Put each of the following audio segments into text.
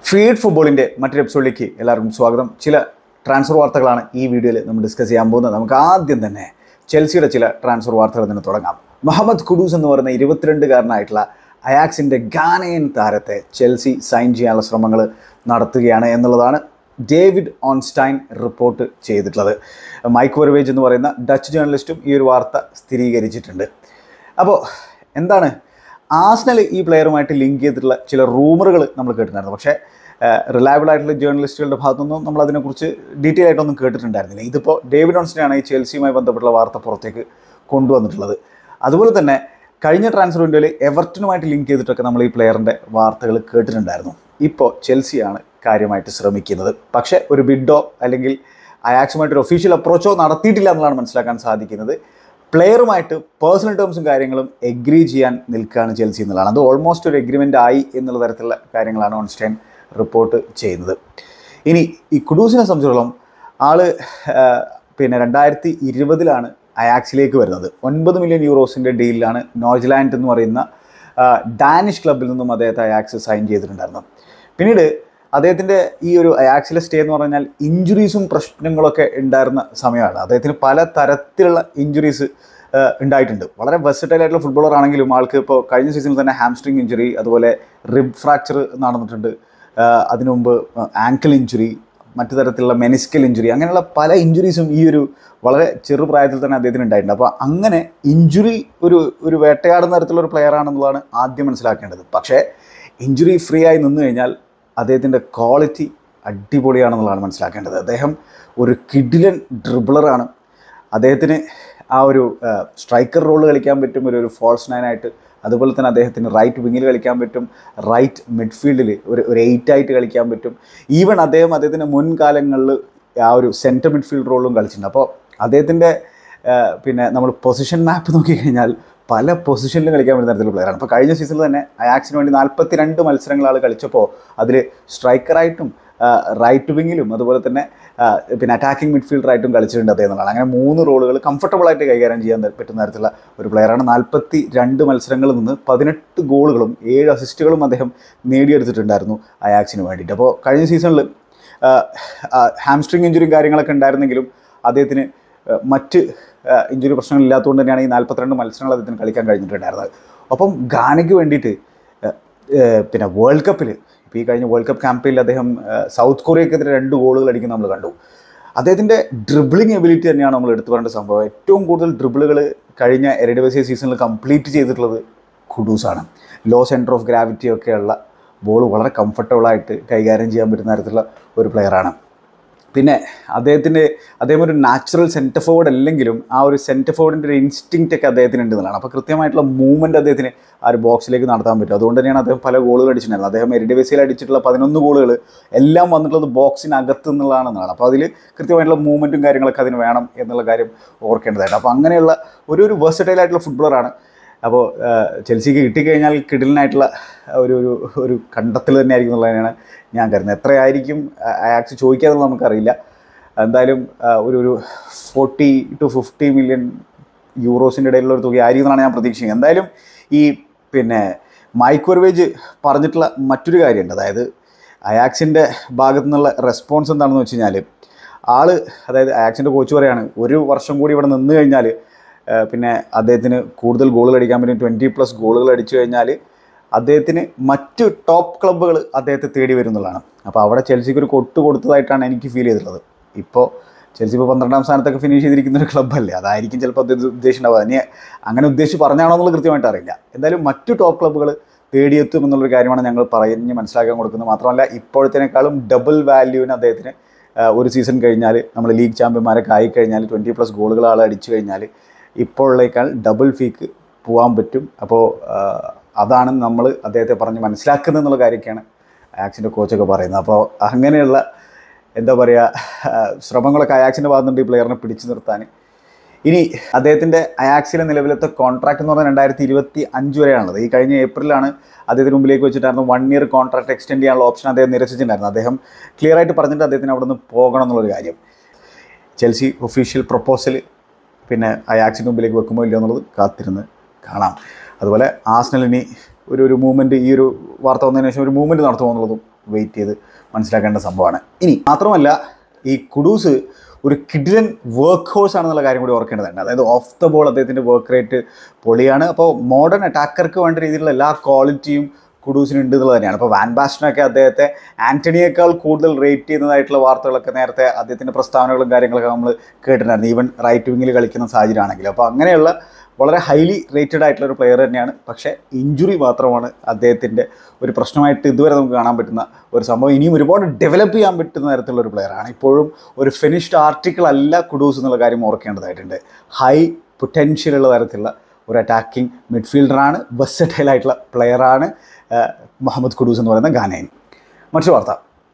feed ഫുട്ബോളിൻ്റെ മറ്റൊരു എപ്പിസോഡിലേക്ക് എല്ലാവർക്കും സ്വാഗതം ചില ട്രാൻസ്ഫർ വാർത്തകളാണ് ഈ വീഡിയോയിൽ നമ്മൾ ഡിസ്കസ് ചെയ്യാൻ പോകുന്നത് നമുക്ക് ആദ്യം തന്നെ ചെൽസിയുടെ ചില ട്രാൻസ്ഫർ വാർത്തകൾ തന്നെ തുടങ്ങാം മുഹമ്മദ് കുഡൂസ് എന്ന് പറയുന്ന ഇരുപത്തിരണ്ടുകാരനായിട്ടുള്ള അയാക്സിൻ്റെ ഗാനയൻ താരത്തെ ചെൽസി സൈൻ ചെയ്യാനുള്ള ശ്രമങ്ങൾ നടത്തുകയാണ് എന്നുള്ളതാണ് ഡേവിഡ് ഓൺസ്റ്റൈൻ റിപ്പോർട്ട് ചെയ്തിട്ടുള്ളത് മൈക്ക് വെർവേജ് എന്ന് പറയുന്ന ഡച്ച് ജേർണലിസ്റ്റും ഈ ഒരു വാർത്ത സ്ഥിരീകരിച്ചിട്ടുണ്ട് അപ്പോൾ എന്താണ് ആസ്നൽ ഈ പ്ലെയറുമായിട്ട് ലിങ്ക് ചെയ്തിട്ടുള്ള ചില റൂമറുകൾ നമ്മൾ കേട്ടിട്ടുണ്ടായിരുന്നു പക്ഷേ റിലയബിൾ ആയിട്ടുള്ള ജേർണലിസ്റ്റുകളുടെ ഭാഗത്തുനിന്നും നമ്മൾ അതിനെക്കുറിച്ച് ഡീറ്റെയിൽ ആയിട്ടൊന്നും കേട്ടിട്ടുണ്ടായിരുന്നില്ല ഇതിപ്പോൾ ഡേവിഡ് ഓൺസ്റ്റിനാണ് ഈ ചെൽസിയുമായി ബന്ധപ്പെട്ടുള്ള വാർത്ത പുറത്തേക്ക് കൊണ്ടുവന്നിട്ടുള്ളത് അതുപോലെ തന്നെ കഴിഞ്ഞ ട്രാൻസ്ഫർ വിൻഡോയിൽ എവർട്ടനുമായിട്ട് ലിങ്ക് ചെയ്തിട്ടൊക്കെ നമ്മൾ ഈ പ്ലെയറിൻ്റെ വാർത്തകൾ കേട്ടിട്ടുണ്ടായിരുന്നു ഇപ്പോൾ ചെൽസിയാണ് കാര്യമായിട്ട് ശ്രമിക്കുന്നത് പക്ഷേ ഒരു ബിഡോ അല്ലെങ്കിൽ അയാക്സുമായിട്ടൊരു ഒഫീഷ്യൽ അപ്രോച്ചോ നടത്തിയിട്ടില്ല എന്നുള്ളതാണ് മനസ്സിലാക്കാൻ സാധിക്കുന്നത് പ്ലെയറുമായിട്ട് പേഴ്സണൽ ടേംസും കാര്യങ്ങളും എഗ്രി ചെയ്യാൻ നിൽക്കുകയാണ് ചെൽസി എന്നുള്ളതാണ് അത് ഓൾമോസ്റ്റ് ഒരു എഗ്രിമെൻ്റ് ആയി എന്നുള്ള തരത്തിലുള്ള കാര്യങ്ങളാണ് ഓൺസ്റ്റൈൻ റിപ്പോർട്ട് ചെയ്യുന്നത് ഇനി ഈ കുഡൂസിനെ സംബന്ധിച്ചിടത്തോളം ആള് ആ, പിന്നെ രണ്ടായിരത്തി ഇരുപതിലാണ് അയാക്സിലേക്ക് വരുന്നത് ഒൻപത് മില്യൺ യൂറോസിൻ്റെ ഡീലിലാണ് നോർജ്ലാൻഡ് എന്ന് പറയുന്ന ആ, ഡാനിഷ് ക്ലബിൽ നിന്നും അദ്ദേഹത്തെ അയാക്സ് സൈൻ ചെയ്തിട്ടുണ്ടായിരുന്നു പിന്നീട് അദ്ദേഹത്തിൻ്റെ ഈ ഒരു അയാക്സിലെ സ്റ്റേ എന്ന് പറഞ്ഞാൽ ഇഞ്ചുറീസും പ്രശ്നങ്ങളൊക്കെ ഉണ്ടായിരുന്ന സമയമാണ് അദ്ദേഹത്തിന് പല തരത്തിലുള്ള ഇഞ്ചുറീസ് ഉണ്ടായിട്ടുണ്ട് വളരെ വെർസറ്റൈൽ ആയിട്ടുള്ള ഫുട്ബോളർ ആണെങ്കിലും ആൾക്ക് ഇപ്പോൾ കഴിഞ്ഞ സീസണിൽ തന്നെ ഹാംസ്ട്രിങ് ഇഞ്ചുറി അതുപോലെ റിബ് ഫ്രാക്ചർ നടന്നിട്ടുണ്ട് ആ, അതിനു മുമ്പ് ആങ്കിൾ ഇഞ്ചുറി മറ്റു തരത്തിലുള്ള മെനിസ്കൽ ഇഞ്ചുറി അങ്ങനെയുള്ള പല ഇഞ്ചുറീസും ഈ ഒരു വളരെ ചെറുപ്രായത്തിൽ തന്നെ അദ്ദേഹത്തിന് ഉണ്ടായിട്ടുണ്ട് അപ്പോൾ അങ്ങനെ ഇഞ്ചുറി ഒരു ഒരു വേട്ടയാടുന്ന തരത്തിലുള്ള ഒരു പ്ലെയർ ആണെന്നുള്ളതാണ് ആദ്യം മനസ്സിലാക്കേണ്ടത് പക്ഷേ ഇഞ്ചുറി ഫ്രീ ആയി നിന്നു കഴിഞ്ഞാൽ അദ്ദേഹത്തിൻ്റെ ക്വാളിറ്റി അടിപൊളിയാണെന്നുള്ളതാണ് മനസ്സിലാക്കേണ്ടത് അദ്ദേഹം ഒരു കിഡിലൻ ഡ്രിബിളറാണ് അദ്ദേഹത്തിന് ആ ഒരു സ്ട്രൈക്കർ റോൾ കളിക്കാൻ പറ്റും ഒരു ഒരു ഫോൾസ് നയനായിട്ട് അതുപോലെ തന്നെ അദ്ദേഹത്തിന് റൈറ്റ് വിങ്ങിൽ കളിക്കാൻ പറ്റും റൈറ്റ് മിഡ്ഫീൽഡിൽ ഒരു ഒരു എയ്റ്റ് ആയിട്ട് കളിക്കാൻ പറ്റും ഈവൻ അദ്ദേഹം അദ്ദേഹത്തിൻ്റെ മുൻകാലങ്ങളിൽ ആ ഒരു സെൻറ്റർ മിഡ്ഫീൽഡ് റോളും കളിച്ചിട്ടുണ്ട് അപ്പോൾ അദ്ദേഹത്തിൻ്റെ പിന്നെ നമ്മൾ പൊസിഷൻ മാപ്പ് നോക്കിക്കഴിഞ്ഞാൽ പല പൊസിഷനിലും കളിക്കാൻ പറ്റുന്ന തരത്തിലുള്ള പ്ലെയറാണ് അപ്പോൾ കഴിഞ്ഞ സീസണിൽ തന്നെ അയാക്സിന് വേണ്ടി നാൽപ്പത്തി രണ്ട് മത്സരങ്ങൾ ആൾ കളിച്ചപ്പോൾ അതിൽ സ്ട്രൈക്കറായിട്ടും റൈറ്റ് വിങ്ങിലും അതുപോലെ തന്നെ ആ, പിന്നെ അറ്റാക്കിംഗ് മിഡ്ഫീൽഡറായിട്ടും കളിച്ചിട്ടുണ്ട് അദ്ദേഹം എന്നുള്ളതാണ് അങ്ങനെ മൂന്ന് റോളുകൾ കംഫർട്ടബിളായിട്ട് കൈകാര്യം ചെയ്യാൻ പറ്റുന്ന തരത്തിലുള്ള ഒരു പ്ലെയറാണ് നാൽപ്പത്തി രണ്ട് മത്സരങ്ങളിൽ നിന്ന് പതിനെട്ട് ഗോളുകളും ഏഴ് അസിസ്റ്റുകളും അദ്ദേഹം നേടിയെടുത്തിട്ടുണ്ടായിരുന്നു അയാക്സിന് വേണ്ടിയിട്ട് അപ്പോൾ കഴിഞ്ഞ സീസണിൽ ഹാംസ്ട്രിങ് ഇഞ്ചുറിയും കാര്യങ്ങളൊക്കെ ഉണ്ടായിരുന്നെങ്കിലും അദ്ദേഹത്തിന് ആ, മറ്റ് ഇഞ്ചുറി പ്രശ്നങ്ങളില്ലാത്തതുകൊണ്ട് തന്നെയാണ് ഈ നാൽപ്പത്തിരണ്ട് മത്സരങ്ങൾ അദ്ദേഹത്തിന് കളിക്കാൻ കഴിഞ്ഞിട്ടുണ്ടായിരുന്നത് ഒപ്പം ഗാനയ്ക്ക് വേണ്ടിയിട്ട് ആ, ആ, പിന്നെ വേൾഡ് കപ്പിൽ ഇപ്പോൾ ഈ കഴിഞ്ഞ വേൾഡ് കപ്പ് ക്യാമ്പയിനിൽ അദ്ദേഹം ആ, സൗത്ത് കൊറിയക്കെതിരെ രണ്ട് ഗോളുകൾ അടിക്കുന്ന നമ്മൾ കണ്ടു അദ്ദേഹത്തിൻ്റെ ഡ്രിബിളിംഗ് എബിലിറ്റി തന്നെയാണ് നമ്മൾ എടുത്തു പറയേണ്ട സംഭവം ഏറ്റവും കൂടുതൽ ഡ്രിബിളുകൾ കഴിഞ്ഞ എരഡിവസി സീസണിൽ കംപ്ലീറ്റ് ചെയ്തിട്ടുള്ളത് കുഡൂസാണ് ലോ സെൻറ്റർ ഓഫ് ഗ്രാവിറ്റി ഒക്കെയുള്ള ബോൾ വളരെ കംഫർട്ടബിളായിട്ട് കൈകാര്യം ചെയ്യാൻ പറ്റുന്ന തരത്തിലുള്ള ഒരു പ്ലെയറാണ് പിന്നെ അദ്ദേഹത്തിൻ്റെ അദ്ദേഹം ഒരു നാച്ചുറൽ സെൻറ്റർ ഫോർവേഡ് അല്ലെങ്കിലും ആ ഒരു സെൻറ്റർ ഫോർവേഡിൻ്റെ ഒരു ഇൻസ്റ്റിങ്റ്റ് ഒക്കെ അദ്ദേഹത്തിന് ഉണ്ട് എന്നുള്ളതാണ് അപ്പോൾ കൃത്യമായിട്ടുള്ള മൂവ്മെൻറ്റ് അദ്ദേഹത്തിന് ആ ഒരു ബോക്സിലേക്ക് നടത്താൻ പറ്റും അതുകൊണ്ട് തന്നെയാണ് അദ്ദേഹം പല ഗോളുകൾ അടിച്ചിട്ടുണ്ടായിരുന്നത് അദ്ദേഹം എരിഡിവസിയിൽ അടിച്ചിട്ടുള്ള പതിനൊന്ന് ഗോളുകൾ എല്ലാം വന്നിട്ടുള്ളത് ബോക്സിനകത്ത് നിന്നുള്ളതാണെന്നാണ് അപ്പോൾ അതിൽ കൃത്യമായിട്ടുള്ള മൂവ്മെൻറ്റും കാര്യങ്ങളൊക്കെ അതിന് വേണം എന്നുള്ള കാര്യം ഓർക്കേണ്ടതായിട്ട് അപ്പോൾ അങ്ങനെയുള്ള ഒരു ഒരു വേഴ്സറ്റൈൽ ആയിട്ടുള്ള ഫുട്ബോളറാണ് അപ്പോൾ ചെൽസിക്ക് കിട്ടിക്കഴിഞ്ഞാൽ കിടിലനായിട്ടുള്ള ഒരു ഒരു ഒരു കണ്ടെത്തൽ തന്നെ ആയിരിക്കും എന്നുള്ളതാണ് ഞാൻ കരുതുന്നത് എത്രയായിരിക്കും ആക്സ് ചോദിക്കാതെന്ന് നമുക്കറിയില്ല എന്തായാലും ആ, ഒരു ഒരു ഫോർട്ടി ടു ഫിഫ്റ്റി മില്യൺ യൂറോസിൻ്റെ ഇടയിലുള്ള ഒരു തുക ആയിരിക്കും എന്നാണ് ഞാൻ പ്രതീക്ഷിക്കുന്നത് എന്തായാലും ഈ പിന്നെ മൈക്രോവേജ് പറഞ്ഞിട്ടുള്ള മറ്റൊരു കാര്യമുണ്ട് അതായത് അയാക്സിൻ്റെ ഭാഗത്തു നിന്നുള്ള റെസ്പോൺസ് എന്താണെന്ന് വെച്ച് കഴിഞ്ഞാൽ ആള് അതായത് അയാക്സിൻ്റെ കോച്ച് പറയാണ് ഒരു വർഷം കൂടി ഇവിടെ നിന്ന് കഴിഞ്ഞാൽ പിന്നെ അദ്ദേഹത്തിന് കൂടുതൽ ഗോളുകൾ അടിക്കാൻ പറ്റും ട്വൻറ്റി പ്ലസ് ഗോളുകൾ അടിച്ചു കഴിഞ്ഞാൽ അദ്ദേഹത്തിന് മറ്റ് ടോപ്പ് ക്ലബ്ബുകൾ അദ്ദേഹത്തെ തേടി വരും എന്നുള്ളതാണ് അപ്പോൾ അവിടെ ചെൽസിക്ക് ഒരു കൊട്ട് കൊടുത്തതായിട്ടാണ് എനിക്ക് ഫീൽ ചെയ്തിട്ടുള്ളത് ഇപ്പോൾ ചെൽസി ഇപ്പോൾ പന്ത്രണ്ടാം സ്ഥാനത്തൊക്കെ ഫിനിഷ് ചെയ്തിരിക്കുന്ന ഒരു ക്ലബ്ബല്ലേ അതായിരിക്കും ചിലപ്പോൾ അദ്ദേഹം ഉദ്ദേശിച്ചിട്ടുണ്ടാവുക ഇനി അങ്ങനെ ഉദ്ദേശിച്ച് പറഞ്ഞാണോ എന്നുള്ളത് കൃത്യമായിട്ട് അറിയില്ല എന്തായാലും മറ്റു ടോപ്പ് ക്ലബ്ബുകൾ തേടിയെത്തും എന്നുള്ളൊരു കാര്യമാണ് ഞങ്ങൾ പറഞ്ഞ് മനസ്സിലാക്കാൻ കൊടുക്കുന്നത് മാത്രമല്ല ഇപ്പോഴത്തേനേക്കാളും ഡബിൾ വാല്യൂവിന് അദ്ദേഹത്തിന് ആ, ഒരു സീസൺ കഴിഞ്ഞാൽ നമ്മൾ ലീഗ് ചാമ്പ്യന്മാരൊക്കെ ആയിക്കഴിഞ്ഞാൽ ട്വൻറ്റി പ്ലസ് ഗോളുകൾ ആൾ അടിച്ചു കഴിഞ്ഞാൽ ഇപ്പോഴുള്ളേക്കാൾ ഡബിൾ ഫീക്ക് പോകാൻ പറ്റും അപ്പോൾ ആ, അതാണ് നമ്മൾ അദ്ദേഹത്തെ പറഞ്ഞ് മനസ്സിലാക്കുന്നത് എന്നുള്ള കാര്യമൊക്കെയാണ് ആക്സിൻ്റെ കോച്ചൊക്കെ പറയുന്നത് അപ്പോൾ അങ്ങനെയുള്ള എന്താ പറയുക ശ്രമങ്ങളൊക്കെ അയാക്സിൻ്റെ ഭാഗത്തുണ്ട് ഈ പ്ലെയറിനെ പിടിച്ചു നിർത്താൻ ഇനി അദ്ദേഹത്തിൻ്റെ അയാക്സിലെ നിലവിലത്തെ കോൺട്രാക്ട് എന്ന് പറഞ്ഞാൽ രണ്ടായിരത്തി ഇരുപത്തി അഞ്ച് വരെയാണുള്ളത് ഈ കഴിഞ്ഞ ഏപ്രിലാണ് അദ്ദേഹത്തിന് മുമ്പിലേക്ക് വെച്ചിട്ടായിരുന്നു വൺ ഇയർ കോൺട്രാക്ട് എക്സ്റ്റെൻഡ് ചെയ്യാനുള്ള ഓപ്ഷൻ അദ്ദേഹം നിരസിച്ചിട്ടുണ്ടായിരുന്നു അദ്ദേഹം ക്ലിയർ ആയിട്ട് പറഞ്ഞിട്ട് അദ്ദേഹത്തിന് അവിടെ നിന്ന് പോകണം എന്നുള്ളൊരു കാര്യം ചെൽസി ഒഫീഷ്യൽ പ്രപ്പോസൽ പിന്നെ അയാക്സിന് മുമ്പിലേക്ക് വെക്കുമോ ഇല്ലയോ എന്നുള്ളത് കാത്തിരുന്ന് കാണാം അതുപോലെ ആസ്നൽ ഇനി ഒരു ഒരു മൂവ്മെൻറ്റ് ഈ ഒരു വാർത്ത വന്നതിന് ശേഷം ഒരു മൂവ്മെൻറ്റ് നടത്തുമോ എന്നുള്ളതും വെയിറ്റ് ചെയ്ത് മനസ്സിലാക്കേണ്ട സംഭവമാണ് ഇനി മാത്രമല്ല ഈ കുഡൂസ് ഒരു കിഡിലൻ വർക്ക് ഹോഴ്സ് ആണെന്നുള്ള കാര്യം കൂടി ഓർക്കേണ്ടതുണ്ട് അതായത് ഓഫ് ദ ബോൾ അദ്ദേഹത്തിൻ്റെ വർക്ക് റേറ്റ് പൊളിയാണ് അപ്പോൾ മോഡേൺ അറ്റാക്കർക്ക് വേണ്ട രീതിയിലുള്ള എല്ലാ ക്വാളിറ്റിയും കുഡൂസിന് ഉണ്ട് എന്നുള്ളത് തന്നെയാണ് അപ്പോൾ വാൻ ബാസ്റ്റനൊക്കെ അദ്ദേഹത്തെ ആൻ്റണിയേക്കാൾ കൂടുതൽ റേറ്റ് ചെയ്യുന്നതായിട്ടുള്ള വാർത്തകളൊക്കെ നേരത്തെ അദ്ദേഹത്തിൻ്റെ പ്രസ്താവനകളും കാര്യങ്ങളൊക്കെ നമ്മൾ കേട്ടിട്ടുണ്ടായിരുന്നു ഈവൻ റൈറ്റ് വിങ്ങിൽ കളിക്കുന്ന സാഹചര്യമാണെങ്കിലും അപ്പോൾ അങ്ങനെയുള്ള വളരെ ഹൈലി റേറ്റഡ് ആയിട്ടുള്ള ഒരു പ്ലെയർ തന്നെയാണ് പക്ഷേ ഇഞ്ചുറി മാത്രമാണ് അദ്ദേഹത്തിൻ്റെ ഒരു പ്രശ്നമായിട്ട് ഇതുവരെ നമുക്ക് കാണാൻ പറ്റുന്ന ഒരു സംഭവം ഇനിയും ഒരുപാട് ഡെവലപ്പ് ചെയ്യാൻ പറ്റുന്ന തരത്തിലുള്ള ഒരു പ്ലെയറാണ് ഇപ്പോഴും ഒരു ഫിനിഷ്ഡ് ആർട്ടിക്കിൾ അല്ല കുഡൂസ് എന്നുള്ള കാര്യം ഓർക്കേണ്ടതായിട്ടുണ്ട് ഹൈ പൊട്ടൻഷ്യൽ ഉള്ള തരത്തിലുള്ള ഒരു അറ്റാക്കിംഗ് മിഡ്ഫീൽഡറാണ് വെസ്റ്റൈൽ ആയിട്ടുള്ള പ്ലെയറാണ് മുഹമ്മദ് കുഡൂസ് എന്ന് പറയുന്ന ഗാനയൻ മറ്റൊരു വാർത്ത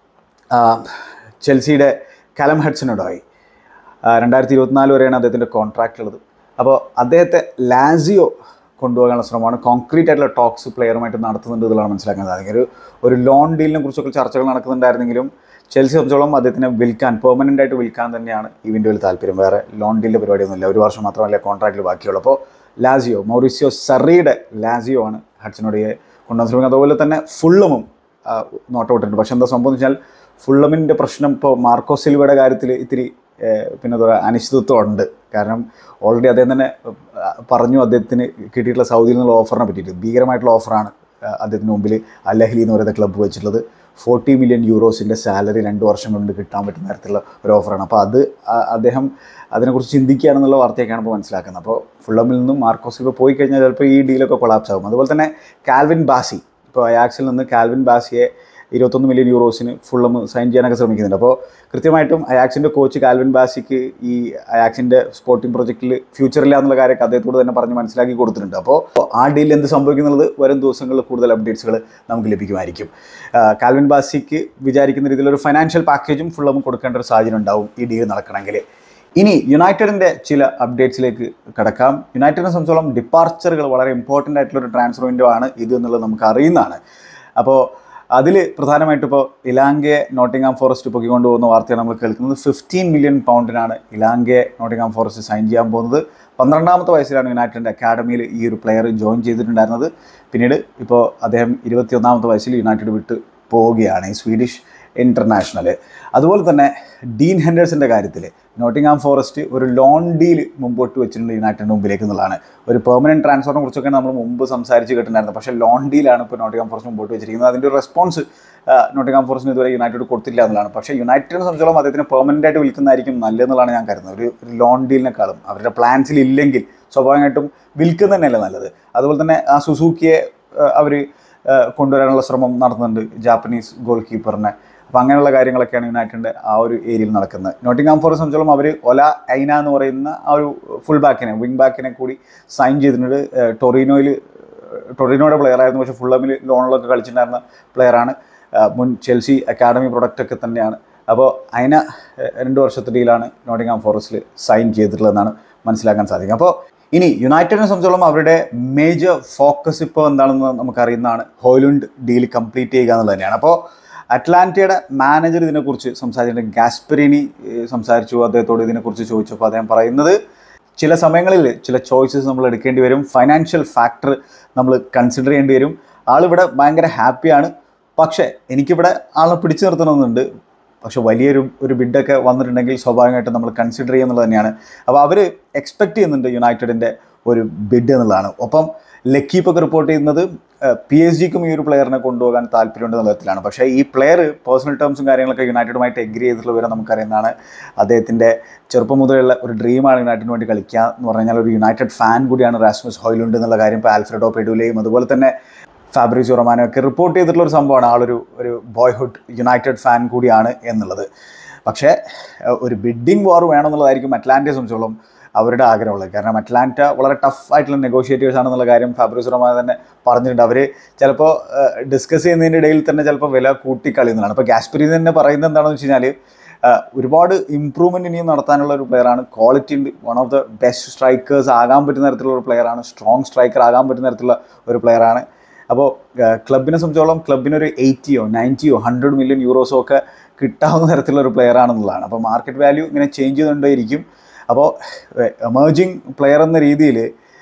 ആ, ചെൽസിയുടെ കലം ഹഡ്സനോടായി രണ്ടായിരത്തി ഇരുപത്തിനാല് വരെയാണ് അദ്ദേഹത്തിൻ്റെ കോൺട്രാക്റ്റ് ഉള്ളത് അപ്പോൾ അദ്ദേഹത്തെ ലാസിയോ കൊണ്ടുപോകാനുള്ള ശ്രമമാണ് കോൺക്രീറ്റ് ആയിട്ടുള്ള ടോക്സ് പ്ലെയറുമായിട്ട് നടത്തുന്നുണ്ട് എന്നുള്ളതാണ് മനസ്സിലാക്കാൻ സാധിക്കും ഒരു ഒരു ലോൺ ഡീലിനെ കുറിച്ചൊക്കെ ചർച്ചകൾ നടക്കുന്നുണ്ടായിരുന്നെങ്കിലും ചെൽസി സംബന്ധിച്ചോളം അദ്ദേഹത്തിനെ വിൽക്കാൻ പെർമനൻ്റ് ആയിട്ട് വിൽക്കാൻ തന്നെയാണ് ഈ വിൻഡോയിൽ താല്പര്യം വേറെ ലോൺ ഡീലിൻ്റെ പരിപാടിയൊന്നുമില്ല ഒരു വർഷം മാത്രമല്ല കോൺട്രാക്റ്റിൽ ബാക്കിയുള്ളൂ അപ്പോൾ ലാസിയോ മൗറിസിയോ സറിയുടെ ലാസിയോ ആണ് ഹഡ്സനോടിയെ കൊണ്ടുവന്ന് ശ്രമിക്കുന്നത് അതുപോലെ തന്നെ ഫുള്ളമും നോട്ടൗട്ടുണ്ട് പക്ഷേ എന്താ സംഭവം എന്ന് വെച്ചാൽ ഫുള്ളമിൻ്റെ പ്രശ്നം ഇപ്പോൾ മാർക്കോ സിൽവയുടെ കാര്യത്തിൽ ഇത്തിരി ഏഹ്, പിന്നെ എന്താ പറയുക അനിശ്ചിതത്വം ഉണ്ട് കാരണം ഓൾറെഡി അദ്ദേഹം തന്നെ ആ, പറഞ്ഞു അദ്ദേഹത്തിന് കിട്ടിയിട്ടുള്ള സൗദിയിൽ നിന്നുള്ള ഓഫറിനെ പറ്റിയിട്ട് ഭീകരമായിട്ടുള്ള ഓഫറാണ് ആ, അദ്ദേഹത്തിന് മുമ്പിൽ അല്ലഹലി എന്ന് പറയുന്ന ക്ലബ്ബ് വെച്ചിട്ടുള്ളത് ഫോർട്ടി മില്യൺ യൂറോസിൻ്റെ സാലറി രണ്ട് വർഷം കൊണ്ട് കിട്ടാൻ പറ്റുന്ന തരത്തിലുള്ള ഒരു ഓഫറാണ് അപ്പോൾ അത് ആ, അദ്ദേഹം അതിനെക്കുറിച്ച് ചിന്തിക്കുകയാണെന്നുള്ള വാർത്തയൊക്കെയാണ് ഇപ്പോൾ മനസ്സിലാക്കുന്നത് അപ്പോൾ ഫുള്ളമിൽ നിന്നും മാർക്കോസ് ഇപ്പോൾ പോയി കഴിഞ്ഞാൽ ചിലപ്പോൾ ഈ ഡീലൊക്കെ കൊളാപ്സ് ആകും അതുപോലെ തന്നെ കാൽവിൻ ബാസി ഇപ്പോൾ അയാക്സിൽ നിന്ന് കാൽവിൻ ബാസിയെ ഇരുപത്തൊന്ന് മില്യൺ യൂറോസിന് ഫുള്ളും സൈൻ ചെയ്യാനൊക്കെ ശ്രമിക്കുന്നുണ്ട് അപ്പോൾ കൃത്യമായിട്ടും അയാക്സിൻ്റെ കോച്ച് കാൽവിൻ ബാസിക്ക് ഈ അയാക്സിൻ്റെ സ്പോർട്ടിംഗ് പ്രൊജക്റ്റിൽ ഫ്യൂച്ചറില്ല എന്നുള്ള കാര്യമൊക്കെ അദ്ദേഹത്തോട് തന്നെ പറഞ്ഞ് മനസ്സിലാക്കി കൊടുത്തിട്ടുണ്ട് അപ്പോൾ ആ ഡീലിൽ എന്ത് സംഭവിക്കുന്നുള്ളത് വരും ദിവസങ്ങളിൽ കൂടുതൽ അപ്ഡേറ്റ്സുകൾ നമുക്ക് ലഭിക്കുമായിരിക്കും ആ, കാൽവിൻ ബാസിക്ക് വിചാരിക്കുന്ന രീതിയിലൊരു ഫൈനാൻഷ്യൽ പാക്കേജും ഫുള്ളും കൊടുക്കേണ്ട ഒരു സാഹചര്യം ഉണ്ടാവും ഈ ഡീൽ നടക്കണമെങ്കിൽ ഇനി യുണൈറ്റഡിൻ്റെ ചില അപ്ഡേറ്റ്സിലേക്ക് കടക്കാം യുണൈറ്റഡിനെ സംബന്ധിച്ചോളം ഡിപ്പാർച്ചറുകൾ വളരെ ഇമ്പോർട്ടൻ്റ് ആയിട്ടുള്ള ഒരു ട്രാൻസ്ഫർ വിൻഡോ ആണ് ഇത് എന്നുള്ളത് നമുക്ക് അറിയുന്നതാണ് അപ്പോൾ അതിൽ പ്രധാനമായിട്ടും ഇപ്പോൾ ഇലാങ്കയെ നോട്ടിംഗാം ഫോറസ്റ്റ് പൊക്കിക്കൊണ്ട് പോകുന്ന വാർത്തയാണ് നമ്മൾ കേൾക്കുന്നത് ഫിഫ്റ്റീൻ മില്യൺ പൗണ്ടിനാണ് ഇലാങ്കയെ നോട്ടിംഗാം ഫോറസ്റ്റ് സൈൻ ചെയ്യാൻ പോകുന്നത് പന്ത്രണ്ടാമത്തെ വയസ്സിലാണ് യുണൈറ്റഡിൻ്റെ അക്കാഡമിയിൽ ഈ ഒരു പ്ലെയർ ജോയിൻ ചെയ്തിട്ടുണ്ടായിരുന്നത് പിന്നീട് ഇപ്പോൾ അദ്ദേഹം ഇരുപത്തിയൊന്നാമത്തെ വയസ്സിൽ യുണൈറ്റഡ് വിട്ട് പോവുകയാണ് ഈ സ്വീഡിഷ് ഇൻ്റർനാഷണൽ അതുപോലെ തന്നെ ഡീൻ ഹെൻഡേഴ്സിൻ്റെ കാര്യത്തിൽ നോട്ടിംഗാം ഫോറസ്റ്റ് ഒരു ലോൺ ഡീൽ മുമ്പോട്ട് വെച്ചിട്ടുണ്ട് യുണൈറ്റഡിന് മുമ്പിലേക്ക് എന്നുള്ളതാണ് ഒരു പെർമനൻറ്റ് ട്രാൻസ്ഫറിനെ കുറിച്ചൊക്കെ നമ്മൾ മുമ്പ് സംസാരിച്ച് കേട്ടിട്ടുണ്ടായിരുന്നു പക്ഷേ ലോൺ ഡീലാണ് ഇപ്പോൾ നോട്ടിംഗാം ഫോറസ്റ്റ് മുമ്പോട്ട് വെച്ചിരിക്കുന്നത് അതിൻ്റെ ഒരു റെസ്പോൺസ് നോട്ടിംഗാം ഫോറസ്റ്റിന് ഇതുവരെ യുണൈറ്റഡ് കൊടുത്തില്ല എന്നുള്ളതാണ് പക്ഷേ യുണൈറ്റഡിനെ സംബന്ധിച്ചോളം അദ്ദേഹത്തിന് പെർമനൻ്റ് ആയിട്ട് വിൽക്കുന്നതായിരിക്കും നല്ലതെന്നുള്ളതാണ് ഞാൻ കരുതുന്നത് ഒരു ഒരു ലോൺ ഡീലിനെക്കാളും അവരുടെ പ്ലാൻസിൽ ഇല്ലെങ്കിൽ സ്വാഭാവികമായിട്ടും വിൽക്കുന്ന തന്നെയല്ലേ നല്ലത് അതുപോലെ തന്നെ ആ സുസൂക്കിയെ അവർ കൊണ്ടുവരാനുള്ള ശ്രമം നടത്തുന്നുണ്ട് ജാപ്പനീസ് ഗോൾ കീപ്പറിനെ അപ്പോൾ അങ്ങനെയുള്ള കാര്യങ്ങളൊക്കെയാണ് യുണൈറ്റഡിൻ്റെ ആ ഒരു ഏരിയയിൽ നടക്കുന്നത് നോട്ടിംഗാം ഫോറസ്റ്റ് സംബന്ധിച്ചോളം അവർ ഒല ഐന എന്ന് പറയുന്ന ആ ഒരു ഫുൾ ബാക്കിനെ വിങ് ബാക്കിനെ കൂടി സൈൻ ചെയ്തിട്ടുണ്ട് ഏഹ് ടൊറീനോയിൽ ടൊറീനോയുടെ പ്ലെയർ ആയിരുന്നു പക്ഷേ ഫുള്ളമിൽ ലോണിലൊക്കെ കളിച്ചിട്ടുണ്ടായിരുന്ന പ്ലെയറാണ് മുൻ ചെൽസി അക്കാഡമി പ്രൊഡക്റ്റ് ഒക്കെ തന്നെയാണ് അപ്പോൾ അതിനെ രണ്ട് വർഷത്തെ ഡീലാണ് നോട്ടിംഗാം ഫോറസ്റ്റിൽ സൈൻ ചെയ്തിട്ടുള്ളതെന്നാണ് മനസ്സിലാക്കാൻ സാധിക്കും അപ്പോൾ ഇനി യുണൈറ്റഡിനെ സംബന്ധിച്ചോളം അവരുടെ മേജർ ഫോക്കസ് ഇപ്പോൾ എന്താണെന്ന് നമുക്കറിയുന്നതാണ് ഹോയിലുണ്ട് ഡീൽ കംപ്ലീറ്റ് ചെയ്യുക എന്നുള്ളത് തന്നെയാണ് അപ്പോൾ അറ്റ്ലാന്റയുടെ മാനേജർ ഇതിനെക്കുറിച്ച് സംസാരിച്ചിട്ടുണ്ട് ഗാസ്പെറിനി ഏഹ്, സംസാരിച്ചു അദ്ദേഹത്തോട് ഇതിനെക്കുറിച്ച് ചോദിച്ചപ്പോൾ അദ്ദേഹം പറയുന്നത് ചില സമയങ്ങളിൽ ചില ചോയ്സസ് നമ്മൾ എടുക്കേണ്ടി വരും ഫൈനാൻഷ്യൽ ഫാക്ടർ നമ്മൾ കൺസിഡർ ചെയ്യേണ്ടി വരും ആളിവിടെ ഭയങ്കര ഹാപ്പിയാണ് പക്ഷേ എനിക്കിവിടെ ആളെ പിടിച്ചു നിർത്തണമെന്നുണ്ട് പക്ഷെ വലിയൊരു ഒരു ബിഡൊക്കെ വന്നിട്ടുണ്ടെങ്കിൽ സ്വാഭാവികമായിട്ടും നമ്മൾ കൺസിഡർ ചെയ്യുന്നുള്ളത് തന്നെയാണ് അപ്പോൾ അവർ എക്സ്പെക്റ്റ് ചെയ്യുന്നുണ്ട് യുണൈറ്റഡിൻ്റെ ഒരു ബിഡ് എന്നുള്ളതാണ് ഒപ്പം ലക്കീപ്പൊക്കെ റിപ്പോർട്ട് ചെയ്യുന്നത് പി എസ് ജിക്കും ഈ ഒരു പ്ലെയറിനെ കൊണ്ടുപോകാൻ താല്പര്യമുണ്ട് എന്ന തരത്തിലാണ് പക്ഷേ ഈ പ്ലെയർ പേഴ്സണൽ ടേംസും കാര്യങ്ങളൊക്കെ യുണൈറ്റഡുമായിട്ട് എഗ്രി ചെയ്തിട്ടുള്ള വിവരം നമുക്കറിയുന്നതാണ് അദ്ദേഹത്തിൻ്റെ ചെറുപ്പം മുതലുള്ള ഒരു ഡ്രീമാണ് യുണൈറ്റഡിന് വേണ്ടി കളിക്കുക എന്ന് പറഞ്ഞു കഴിഞ്ഞാൽ ഒരു യുണൈറ്റഡ് ഫാൻ കൂടിയാണ് റാസ്മസ് ഹോയിലുണ്ട് എന്നുള്ള കാര്യം ഇപ്പോൾ ആൽഫ്രഡോ പെഡുലയും അതുപോലെ തന്നെ ഫാബ്രിസ് റൊമാനോ ഒക്കെ റിപ്പോർട്ട് ചെയ്തിട്ടുള്ള ഒരു സംഭവമാണ് ആളൊരു ഒരു ബോയ്ഹുഡ് യുണൈറ്റഡ് ഫാൻ കൂടിയാണ് എന്നുള്ളത് പക്ഷേ ഏഹ്, ഒരു ബിഡ്ഡിംഗ് വാർ വേണമെന്നുള്ളതായിരിക്കും അറ്റ്ലാന്റയെ സംബന്ധിച്ചോളം അവരുടെ ആഗ്രഹമുള്ളത് കാരണം അറ്റ്ലാന്റ വളരെ ടഫ് ആയിട്ടുള്ള നെഗോഷിയേറ്റേഴ്സ് ആണെന്നുള്ള കാര്യം ഫാബ്രിസ് റൊമാനോ തന്നെ പറഞ്ഞിട്ടുണ്ട് അവർ ചിലപ്പോൾ ഡിസ്കസ് ചെയ്യുന്നതിൻ്റെ ഇടയിൽ തന്നെ ചിലപ്പോൾ വില കൂട്ടിക്കളിയുന്നതാണ് അപ്പോൾ ഗാസ്പെരി തന്നെ പറയുന്നത് എന്താണെന്ന് വെച്ച് കഴിഞ്ഞാൽ ആഹ് ഒരുപാട് ഇമ്പ്രൂവ്മെൻറ്റ് ഇനിയും നടത്താനുള്ള ഒരു പ്ലെയറാണ് ക്വാളിറ്റി ഉണ്ട് one of the best strikers ആകാൻ പറ്റുന്ന തരത്തിലുള്ള ഒരു പ്ലെയറാണ് സ്ട്രോങ് സ്ട്രൈക്കർ ആകാൻ പറ്റുന്ന തരത്തിലുള്ള ഒരു പ്ലെയറാണ് അപ്പോൾ ക്ലബിനെ സംബന്ധിച്ചോളം ക്ലബിനൊരു എയ്റ്റിയോ നയൻറ്റിയോ ഹൺഡ്രഡ് മില്യൺ യൂറോസോ ഒക്കെ കിട്ടാവുന്ന തരത്തിലുള്ള ഒരു പ്ലെയർ ആണെന്നുള്ളതാണ് അപ്പോൾ മാർക്കറ്റ് വാല്യൂ ഇങ്ങനെ ചേഞ്ച് ചെയ്തുകൊണ്ടേയിരിക്കും അപ്പോൾ എമേർജിങ് പ്ലെയർ എന്ന രീതിയിൽ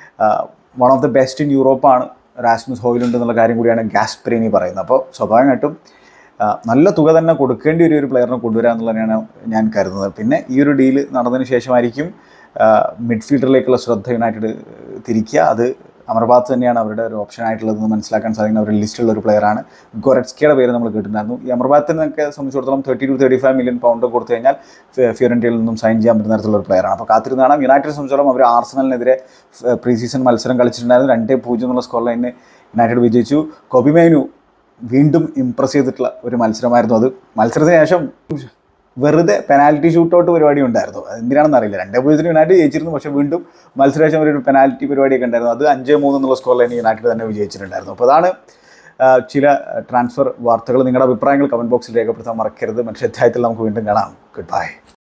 one of the best in യൂറോപ്പാണ് റാസ്മസ് ഹോയിലുണ്ട് എന്നുള്ള കാര്യം കൂടിയാണ് ഗാസ്പെറിനി പറയുന്നത് അപ്പോൾ സ്വാഭാവികമായിട്ടും ആ, നല്ല തുക തന്നെ കൊടുക്കേണ്ടി ഒരു ഒരു പ്ലെയറിനെ കൊണ്ടുവരിക എന്നുള്ളതാണ് ഞാൻ കരുതുന്നത് പിന്നെ ഈ ഒരു ഡീല് നടന്നതിന് ശേഷമായിരിക്കും മിഡ്ഫീൽഡറിലേക്കുള്ള ശ്രദ്ധ യുണൈറ്റഡ് തിരിക്കുക അത് അമർബാത്ത് തന്നെയാണ് അവരുടെ ഒരു ഓപ്ഷൻ ആയിട്ടുള്ളതെന്ന് മനസ്സിലാക്കാൻ സാധിക്കുന്ന അവരുടെ ലിസ്റ്റിലുള്ള ഒരു പ്ലെയറാണ് ഗൊററ്റ്സ്കിയുടെ പേര് നമ്മൾ കേട്ടിട്ടുണ്ടായിരുന്നു ഈ അമർബാത്തിനൊക്കെ സംബന്ധിച്ചിടത്തോളം thirty two thirty five million pound കൊടുത്തു കഴിഞ്ഞാൽ ഫിയോറൻറ്റിയിൽ നിന്നും സൈൻ ചെയ്യാൻ പറ്റുന്ന തരത്തിലുള്ള ഒരു പ്ലെയറാണ് അപ്പോൾ കാത്തിരുന്നാണ് യുണൈറ്റഡ് സംബന്ധിച്ചിടത്തോളം അവർ ആർസണലിനെതിരെ പ്രീ സീസൺ മത്സരം കളിച്ചിട്ടുണ്ടായിരുന്നു രണ്ടേ പൂജ്യം എന്നുള്ള സ്കോർ ലൈനിന് യുണൈറ്റഡ് വിജയിച്ചു കൊബിമേനു വീണ്ടും ഇമ്പ്രസ് ചെയ്തിട്ടുള്ള ഒരു മത്സരമായിരുന്നു അത് മത്സരത്തിന് ശേഷം വെറുതെ പെനാൽറ്റി ഷൂട്ടൗട്ട് പരിപാടി ഉണ്ടായിരുന്നു അത് എന്തിനാണെന്ന് അറിയില്ല രണ്ടേ പൂജ്യത്തിന് യുണൈറ്റഡ് ജയിച്ചിരുന്നു പക്ഷേ വീണ്ടും മത്സരശേഷം ഒരു പെനാൽറ്റി പരിപാടിയൊക്കെ ഉണ്ടായിരുന്നു അത് അഞ്ച് മൂന്ന് എന്നുള്ള സ്കോർ ലൈൻ യുണൈറ്റഡ് തന്നെ വിജയിച്ചിട്ടുണ്ടായിരുന്നു അപ്പോൾ അതാണ് ആ, ചില ട്രാൻസ്ഫർ വാർത്തകൾ നിങ്ങളുടെ അഭിപ്രായങ്ങൾ കമൻറ്റ് ബോക്സിൽ രേഖപ്പെടുത്താൻ മറക്കരുത് മറ്റൊരു അധ്യായത്തിൽ നമുക്ക് വീണ്ടും കാണാം ഗുഡ് ബൈ